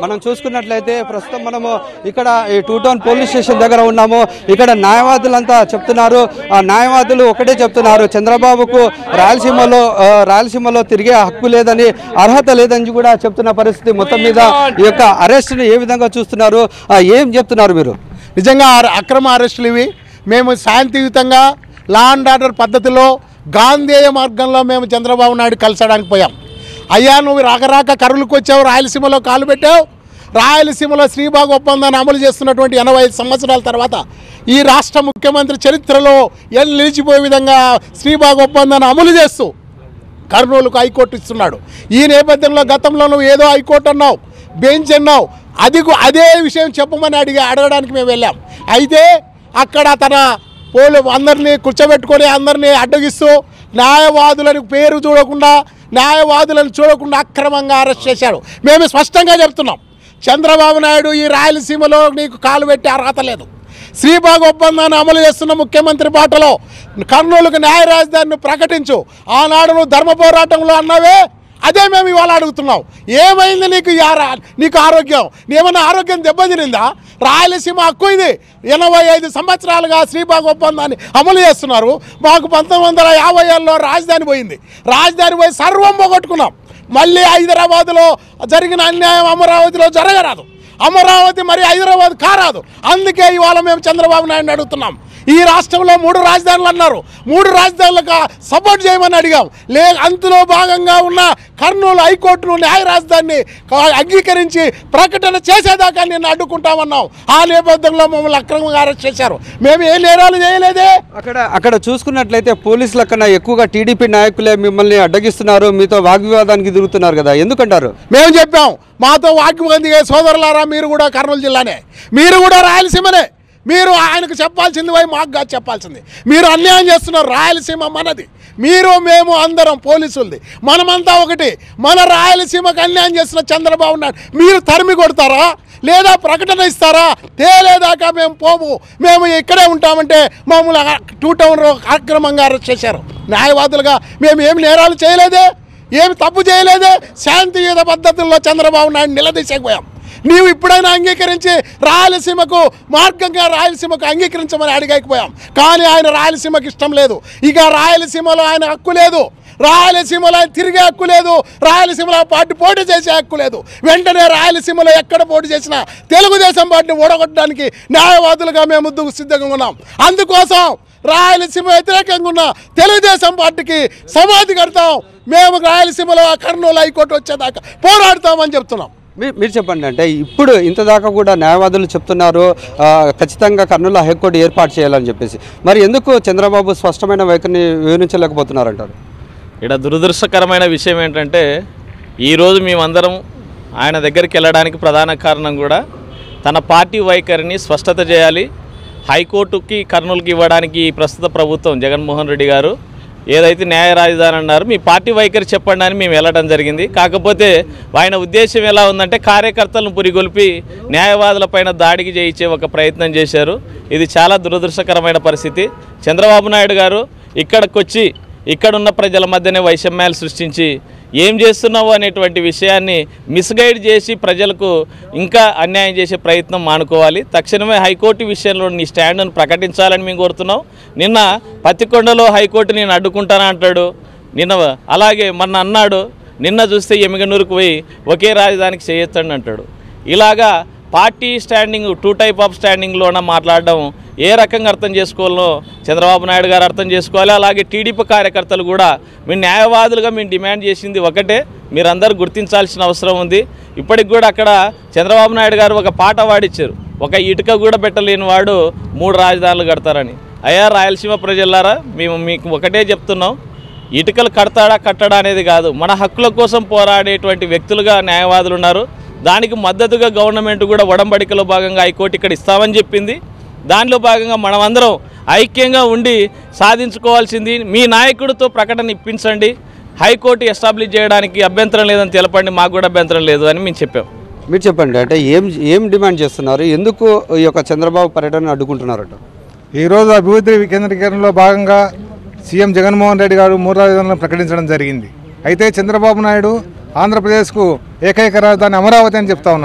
మనం చూసుకున్నట్లయితే ప్రస్తుతం మనము ఇక్కడ ఈ టూ టౌన్ పోలీస్ స్టేషన్ దగ్గర ఉన్నాము ఇక్కడ న్యాయవాదులంతా చెప్తున్నారు ఆ న్యాయవాదులు ఒకటే చెప్తున్నారు చంద్రబాబుకు రాయలసీమలో ఆ, రాయలసీమలో తిరిగే హక్కు లేదని అర్హత లేదని కూడా చెప్తున్న పరిస్థితి మొత్తం మీద ఈ యొక్క అరెస్ట్ని ఏ విధంగా చూస్తున్నారు ఆ, ఏం చెప్తున్నారు మీరు నిజంగా ఆ- అక్రమ అరెస్టులు ఇవి మేము శాంతియుతంగా లా అండ్ ఆర్డర్ పద్ధతిలో గాంధేయ మార్గంలో మేము చంద్రబాబు నాయుడు కలిసడానికి పోయాం అయ్యా నువ్వు రాకరాక కరువులకు వచ్చావు రాయలసీమలో కాలు పెట్టావు రాయలసీమలో శ్రీబాగ్ ఒప్పందాన్ని అమలు చేస్తున్నటువంటి ఎనభై ఐదు సంవత్సరాల తర్వాత ఈ రాష్ట్ర ముఖ్యమంత్రి చరిత్రలో ఎల్ నిలిచిపోయే విధంగా శ్రీబాగ్ ఒప్పందాన్ని అమలు చేస్తూ కర్నూలుకు హైకోర్టు ఇస్తున్నాడు ఈ నేపథ్యంలో గతంలో నువ్వు ఏదో హైకోర్టు అన్నావు బెంచ్ అన్నావు అది కు- అదే విషయం చెప్పమని అడిగి అడగడానికి మేము వెళ్ళాం అయితే అక్కడ తన పోలు అందరినీ కూర్చోబెట్టుకొని అందరినీ అడ్డగిస్తూ న్యాయవాదులని పేరు చూడకుండా న్యాయవాదులను చూడకుండా అక్రమంగా అరెస్ట్ చేశారు మేము స్పష్టంగా చెప్తున్నాం చంద్రబాబు నాయుడు ఈ రాయలసీమలో నీకు కాలు పెట్టే అర్హత లేదు శ్రీబాగ్ ఒప్పందాన్ని అమలు చేస్తున్న ముఖ్యమంత్రి బాటలో కర్నూలుకు న్యాయ రాజధానిని ప్రకటించు ఆనాడు నువ్వు ధర్మ పోరాటంలో అన్నావే అదే మేము ఇవాళ అడుగుతున్నాం ఏమైంది నీకు ఈ ఆరా- నీకు ఆరోగ్యం ఏమన్నా ఆరోగ్యం దెబ్బతినిందా రాయలసీమ హక్కు ఇది ఎనభై ఐదు సంవత్సరాలుగా శ్రీబాగ్ ఒప్పందాన్ని అమలు చేస్తున్నారు మాకు పంతొమ్మిది వందల యాభై ఏళ్ళలో రాజధాని పోయింది రాజధాని పోయి సర్వం పోగొట్టుకున్నాం మళ్ళీ హైదరాబాదులో జరిగిన అన్యాయం అమరావతిలో జరగరాదు అమరావతి మరి హైదరాబాద్ కారాదు అందుకే ఇవాళ మేము చంద్రబాబు నాయుడు అడుగుతున్నాం ఈ రాష్ట్రంలో మూడు రాజధానులు అన్నారు మూడు రాజధానులకు సపోర్ట్ చేయమని అడిగాం లే అందులో భాగంగా ఉన్న కర్నూలు హైకోర్టును న్యాయ రాజధానిని క- అంగీకరించి ప్రకటన చేసేదాకా నేను అడ్డుకుంటామన్నాం ఆ నేపథ్యంలో మమ్మల్ని అక్రమంగా అరెస్ట్ చేశారు మేము ఏ నేరాలు చేయలేదే అక్కడ అక్కడ చూసుకున్నట్లయితే పోలీసుల కన్నా ఎక్కువగా టీడీపీ నాయకులే మిమ్మల్ని అడ్డగిస్తున్నారు మీతో వాగ్వివాదానికి దిగుతున్నారు కదా ఎందుకంటారు మేము చెప్పాం మాతో వాక్యం దిగే సోదరులారా మీరు కూడా కర్నూలు జిల్లానే మీరు కూడా రాయలసీమనే మీరు ఆయనకు చెప్పాల్సింది పోయి మాకు కాదు చెప్పాల్సింది మీరు అన్యాయం చేస్తున్నారు రాయలసీమ మనది మీరు మేము అందరం పోలీసులది మనమంతా ఒకటి మన రాయలసీమకు అన్యాయం చేస్తున్న చంద్రబాబు నాయుడు మీరు తరిమి కొడతారా లేదా ప్రకటన ఇస్తారా తేలేదాకా మేము పోము మేము ఇక్కడే ఉంటామంటే మమ్మల్ని ఆ టూ టౌన్లో అక్రమంగా అరెస్ట్ చేశారు న్యాయవాదులుగా మేము ఏమి నేరాలు చేయలేదే ఏమి తప్పు చేయలేదే శాంతియుత పద్ధతుల్లో చంద్రబాబు నాయుడు నిలదీసేకపోయాం నీవు ఇప్పుడైనా అంగీకరించి రాయలసీమకు మార్గంగా రాయలసీమకు అంగీకరించమని అడిగకపోయాం కానీ ఆయన రాయలసీమకు ఇష్టం లేదు ఇక రాయలసీమలో ఆయన హక్కు లేదు రాయలసీమలో ఆయన తిరిగే హక్కు లేదు రాయలసీమలో ఆ పార్టీ పోటీ చేసే హక్కు లేదు వెంటనే రాయలసీమలో ఎక్కడ పోటీ చేసినా తెలుగుదేశం పార్టీని ఓడగొట్టడానికి న్యాయవాదులుగా మేము ముందుకు సిద్ధంగా ఉన్నాం అందుకోసం రాయలసీమ వ్యతిరేకంగా ఉన్న తెలుగుదేశం పార్టీకి సమాధి కడతాం మేము రాయలసీమలో ఆ కర్నూలు హైకోర్టు వచ్చేదాకా పోరాడతామని చెప్తున్నాం మీ- మీరు చెప్పండి అంటే ఇప్పుడు ఇంత దాకా కూడా న్యాయవాదులు చెప్తున్నారు ఆ, ఖచ్చితంగా కర్నూలు హైకోర్టు ఏర్పాటు చేయాలని చెప్పేసి మరి ఎందుకు చంద్రబాబు స్పష్టమైన వైఖరిని వివరించలేకపోతున్నారంటారు ఇక్కడ దురదృష్టకరమైన విషయం ఏంటంటే ఈరోజు మేమందరం ఆయన దగ్గరికి వెళ్ళడానికి ప్రధాన కారణం కూడా తన పార్టీ వైఖరిని స్పష్టత చేయాలి హైకోర్టుకి కర్నూలుకి ఇవ్వడానికి ఈ ప్రస్తుత ప్రభుత్వం జగన్మోహన్ రెడ్డి గారు ఏదైతే న్యాయ రాజధాని అన్నారు మీ పార్టీ వైఖరి చెప్పండి అని మేము వెళ్ళడం జరిగింది కాకపోతే ఆయన ఉద్దేశం ఎలా ఉందంటే కార్యకర్తలను పురిగొల్పి న్యాయవాదులపైన దాడికి చేయించే ఒక ప్రయత్నం చేశారు ఇది చాలా దురదృష్టకరమైన పరిస్థితి చంద్రబాబు నాయుడు గారు ఇక్కడికి వచ్చి ఇక్కడున్న ప్రజల మధ్యనే వైషమ్యాలు సృష్టించి ఏం చేస్తున్నావు అనేటువంటి విషయాన్ని మిస్గైడ్ చేసి ప్రజలకు ఇంకా అన్యాయం చేసే ప్రయత్నం మానుకోవాలి తక్షణమే హైకోర్టు విషయంలో నీ స్టాండ్ను ప్రకటించాలని మేము కోరుతున్నాం నిన్న పత్తికొండలో హైకోర్టు నేను అడ్డుకుంటానా అంటాడు నిన్న అలాగే మొన్న అన్నాడు నిన్న చూస్తే ఎమిగనూరుకు పోయి ఒకే రాజధానికి చేయొచ్చండి అంటాడు ఇలాగా party standing two type of స్టాండింగ్లోన మాట్లాడడం ఏ రకంగా అర్థం చేసుకోవాలో చంద్రబాబు నాయుడు గారు అర్థం చేసుకోవాలి అలాగే టీడీపీ కార్యకర్తలు కూడా మీ న్యాయవాదులుగా మేము డిమాండ్ చేసింది ఒకటే మీరందరూ గుర్తించాల్సిన అవసరం ఉంది ఇప్పటికి కూడా అక్కడ చంద్రబాబు నాయుడు గారు ఒక పాట పాడిచ్చారు ఒక ఇటుక కూడా పెట్టలేని వాడు మూడు రాజధానులు కడతారని అయ్యా రాయలసీమ ప్రజలారా మేము మీకు ఒకటే చెప్తున్నాం ఇటుకలు కడతాడా కట్టడా అనేది కాదు మన హక్కుల కోసం పోరాడేటువంటి వ్యక్తులుగా న్యాయవాదులు ఉన్నారు దానికి మద్దతుగా గవర్నమెంట్ కూడా ఒడంబడికలో భాగంగా హైకోర్టు ఇక్కడ ఇస్తామని చెప్పింది దానిలో భాగంగా మనమందరం ఐక్యంగా ఉండి సాధించుకోవాల్సింది మీ నాయకుడితో ప్రకటన ఇప్పించండి హైకోర్టు ఎస్టాబ్లిష్ చేయడానికి అభ్యంతరం లేదని తెలపండి మాకు కూడా అభ్యంతరం లేదు అని మేము చెప్పాం మీరు చెప్పండి అంటే ఏం ఏం డిమాండ్ చేస్తున్నారు ఎందుకు ఈ యొక్క చంద్రబాబు పర్యటన అడ్డుకుంటున్నారట ఈరోజు అభివృద్ధి వికేంద్రీకరణలో భాగంగా సీఎం జగన్మోహన్ రెడ్డి గారు మూడు రాజధానులను ప్రకటించడం జరిగింది అయితే చంద్రబాబు నాయుడు ఆంధ్రప్రదేశ్కు ఏకైక రాజధాని అమరావతి అని చెప్తా ఉన్నాడు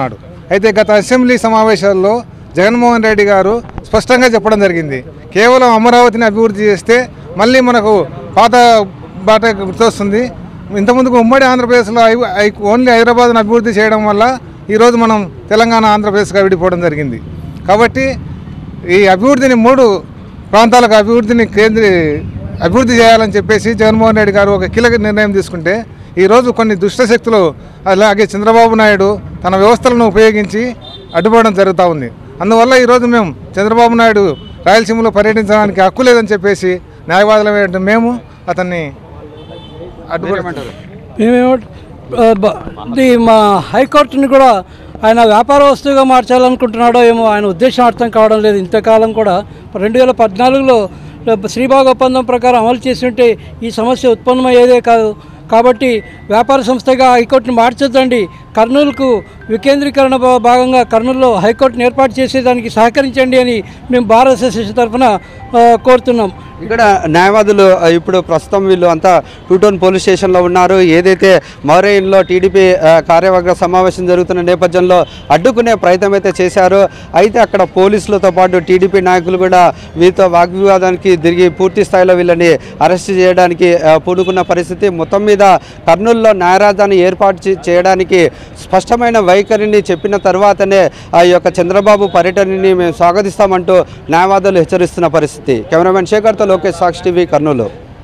అయితే గత అసెంబ్లీ సమావేశాల్లో జగన్మోహన్ రెడ్డి గారు స్పష్టంగా చెప్పడం జరిగింది కేవలం అమరావతిని అభివృద్ధి చేస్తే మళ్ళీ మనకు పాత బాట గుర్తొస్తుంది ఇంతకుముందుకు ఉమ్మడి ఆంధ్రప్రదేశ్లో ఐ- ఐ- ఓన్లీ హైదరాబాద్ను అభివృద్ధి చేయడం వల్ల ఈరోజు మనం తెలంగాణ ఆంధ్రప్రదేశ్గా విడిపోవడం జరిగింది కాబట్టి ఈ అభివృద్ధిని మూడు ప్రాంతాలకు అభివృద్ధిని కేంద్ర అభివృద్ధి చేయాలని చెప్పేసి జగన్మోహన్ రెడ్డి గారు ఒక కీలక నిర్ణయం తీసుకుంటే ఈరోజు కొన్ని దుష్ట శక్తులు అలాగే చంద్రబాబు నాయుడు తన వ్యవస్థలను ఉపయోగించి అడ్డుపడడం జరుగుతూ ఉంది అందువల్ల ఈరోజు మేము చంద్రబాబు నాయుడు రాయలసీమలో పర్యటించడానికి హక్కు లేదని చెప్పేసి న్యాయవాదులమైన మేము అతన్ని అడ్డుపడమంటారు మేమేమో ఆ, బ- ఇది మా హైకోర్టుని కూడా ఆయన వ్యాపార వస్తువుగా మార్చాలనుకుంటున్నాడో ఏమో ఆయన ఉద్దేశం అర్థం కావడం లేదు ఇంతకాలం కూడా రెండు వేల పద్నాలుగులో శ్రీబాగ్ ఒప్పందం ప్రకారం అమలు చేసి ఉంటే ఈ సమస్య ఉత్పన్నమయ్యేదే కాదు కాబట్టి వ్యాపార సంస్థగా హైకోర్టుని మార్చొద్దండి కర్నూలుకు వికేంద్రీకరణ భా- భాగంగా కర్నూలులో హైకోర్టును ఏర్పాటు చేసేదానికి సహకరించండి అని మేము బార్ అసోసియేషన్ తరఫున ఆ, కోరుతున్నాం ఇక్కడ న్యాయవాదులు ఆ, ఇప్పుడు ప్రస్తుతం వీళ్ళు అంతా టూ టౌన్ పోలీస్ స్టేషన్లో ఉన్నారు ఏదైతే మౌరేయిన్లో టీడీపీ ఆ, కార్యవర్గ సమావేశం జరుగుతున్న నేపథ్యంలో అడ్డుకునే ప్రయత్నం అయితే చేశారు అయితే అక్కడ పోలీసులతో పాటు టీడీపీ నాయకులు కూడా వీరితో వాగ్వివాదానికి తిరిగి పూర్తి స్థాయిలో వీళ్ళని అరెస్ట్ చేయడానికి ఆ, పూనుకున్న పరిస్థితి మొత్తం మీద కర్నూలులో న్యాయరాజధాని ఏర్పాటు చే- చేయడానికి స్పష్టమైన వైఖరిని చెప్పిన తర్వాతనే ఆ యొక్క చంద్రబాబు పర్యటనని మేము స్వాగతిస్తామంటూ న్యాయవాదులు హెచ్చరిస్తున్న పరిస్థితి కెమెరామెన్ శేఖర్తో లోకేష్ సాక్షి టీవీ కర్నూలు